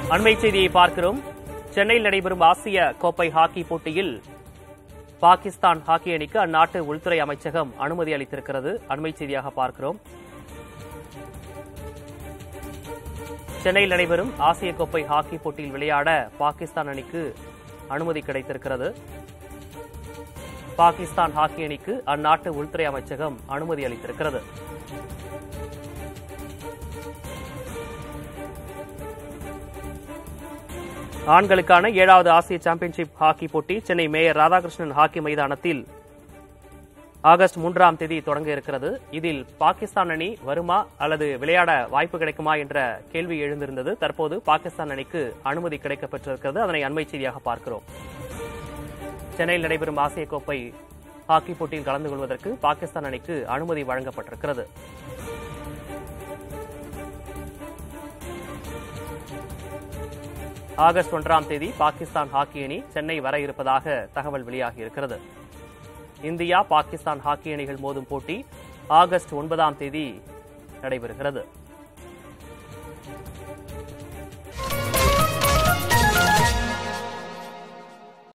அண்மை செய்தியை பார்க்கிறோம் சென்னையில் நடைபெறும் ஆசிய கோப்பை ஹாக்கி போட்டியில் பாகிஸ்தான் ஹாக்கி அணிக்கு அந்நாட்டு உள்துறை அமைச்சகம் அனுமதி அளித்திருக்கிறது அண்மை செய்தியாக பார்க்கிறோம் சென்னையில் நடைபெறும் ஆசிய கோப்பை ஹாக்கி போட்டியில் விளையாட பாகிஸ்தான் அணிக்கு அனுமதி கிடைத்திருக்கிறது பாகிஸ்தான் ஹாக்கி அணிக்கு அந்நாட்டு உள்துறை அமைச்சகம் அனுமதி அளித்திருக்கிறது ஆண்களுக்கான ஏழாவது ஆசிய சாம்பியன்ஷிப் ஹாக்கி போட்டி சென்னை மேயர் ராதாகிருஷ்ணன் ஹாக்கி மைதானத்தில் ஆகஸ்ட் மூன்றாம் தேதி தொடங்க இருக்கிறது இதில் பாகிஸ்தான் அணி வருமா அல்லது விளையாட வாய்ப்பு கிடைக்குமா என்ற கேள்வி எழுந்திருந்தது தற்போது பாகிஸ்தான் அணிக்கு அனுமதி கிடைக்கப்பட்டிருக்கிறது அதனை அண்மை செய்தியாக பார்க்கிறோம் சென்னையில் நடைபெறும் ஆசிய கோப்பை ஹாக்கி போட்டியில் கலந்து கொள்வதற்கு பாகிஸ்தான் அணிக்கு அனுமதி வழங்கப்பட்டிருக்கிறது ஆகஸ்ட் ஒன்றாம் தேதி பாகிஸ்தான் ஹாக்கி அணி சென்னை வர இருப்பதாக தகவல் வெளியாகி இருக்கிறது இந்தியா பாகிஸ்தான் ஹாக்கி அணிகள் மோதும் போட்டி ஆகஸ்ட் ஒன்பதாம் தேதி நடைபெறுகிறது